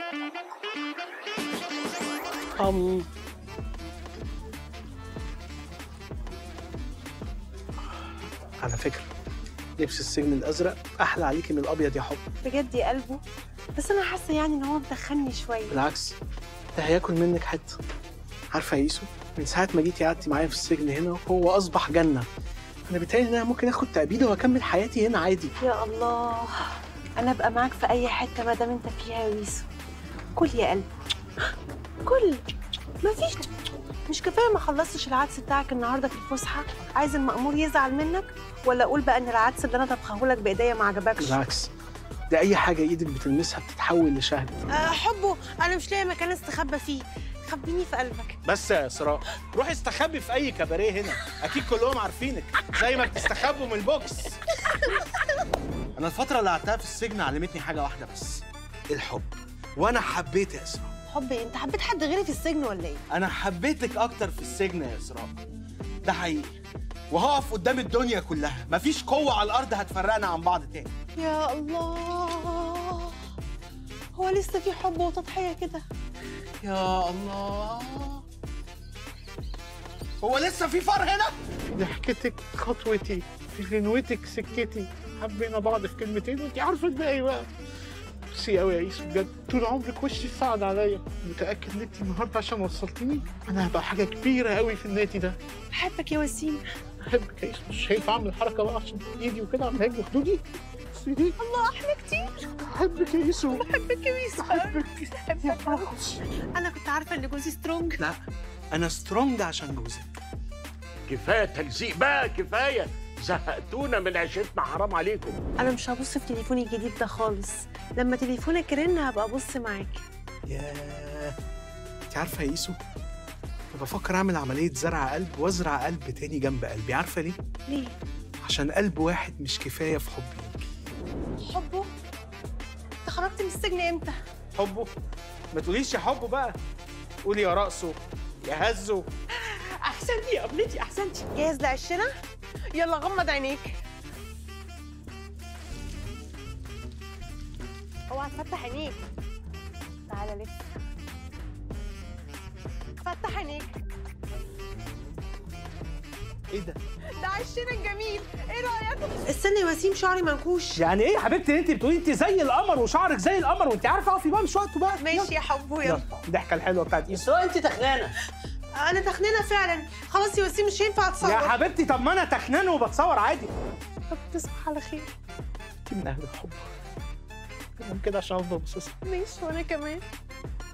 أم على فكرة لبس السجن الأزرق أحلى عليكي من الأبيض يا حب بجد يا قلبه بس انا حاسه يعني ان هو مدخلني شويه بالعكس ده هياكل منك حتة عارفة يا يسو من ساعة ما جيتي قعدتي معايا في السجن هنا هو أصبح جنة أنا بيتهيألي إن أنا ممكن آخد تأبيده وأكمل حياتي هنا عادي يا الله انا ابقى معاك في اي حته ما دام انت فيها يا ويسو كل يا قلبي كل مفيش مش كفايه ما خلصتش العدس بتاعك النهارده في الفسحه عايز المأمور يزعل منك ولا اقول بقى ان العدس اللي انا طبخه لك بايديا ما عجبكش بالعكس ده أي حاجة إيدك بتلمسها بتتحول لشهد أه حبه انا مش لاقي مكان استخبى فيه خبيني في قلبك بس يا اسراء روحي استخبي في اي كباريه هنا اكيد كلهم عارفينك زي ما بتستخبوا من البوكس انا الفتره اللي قعدتها في السجن علمتني حاجه واحده بس الحب وانا حبيت يا اسراء حبي انت حبيت حد غيري في السجن ولا ايه انا حبيتك اكتر في السجن يا اسراء ده حقيقي وهقف قدام الدنيا كلها مفيش قوه على الارض هتفرقنا عن بعض تاني يا الله هو لسه في حب وتضحيه كده يا الله هو لسه في فار هنا ضحكتك خطوتي في غنوتك سكتي حبينا بعض في كلمتين وانت عارفه الباقي بقى ميرسي قوي يا يوسف بجد طول عمرك وشي صعد عليا متاكد ان انت النهارده عشان وصلتيني انا هبقى حاجه كبيره قوي في النادي ده بحبك يا وسيم بحبك يا يوسف مش هينفع اعمل حركه بقى عشان ايدي وكده اعملها لك خدودي بصي دي الله احلى كتير بحبك يا يوسف بحبك يا يوسف بحبك بحبك انا كنت عارفه ان جوزي سترونج لا انا سترونج عشان جوزك كفايه تلزيق بقى كفايه زهقتونا من عيشتنا حرام عليكم انا مش هبص في تليفوني الجديد ده خالص لما تليفونك يرن هبقى ابص معاك ياه انت عارفه يا يوسف أنا بفكر اعمل عمليه زرع قلب وازرع قلب تاني جنب قلبي عارفه ليه ليه عشان قلب واحد مش كفايه في حبي ليكي حبه انت خرجت من السجن امتى حبه ما تقوليش يا حبه بقى قولي يا رقصه يا هزه احسنتي يا ابنتي احسنتي جاهز لعشنا يلا غمض عينيك اوعى تفتح عينيك تعالى لف فتح عينيك ايه ده ده عشنا الجميل ايه رايك استني يا وسيم شعري منكوش يعني ايه يا حبيبتي انت بتقولي انت زي القمر وشعرك زي القمر وانت عارفه اقفي بقى مش وقته بقى ماشي يا حبو يلا يلا الضحكه الحلوه بتاعت ايسو اسراء انت تخنانه انا تخنانه فعلا خلاص يا وسيم مش هينفع اتصور يا حبيبتي طب ما انا تخنان وبتصور عادي طب تصبح على خير انت من اهل الحب كلام كده عشان افضل باصص ماشي وانا كمان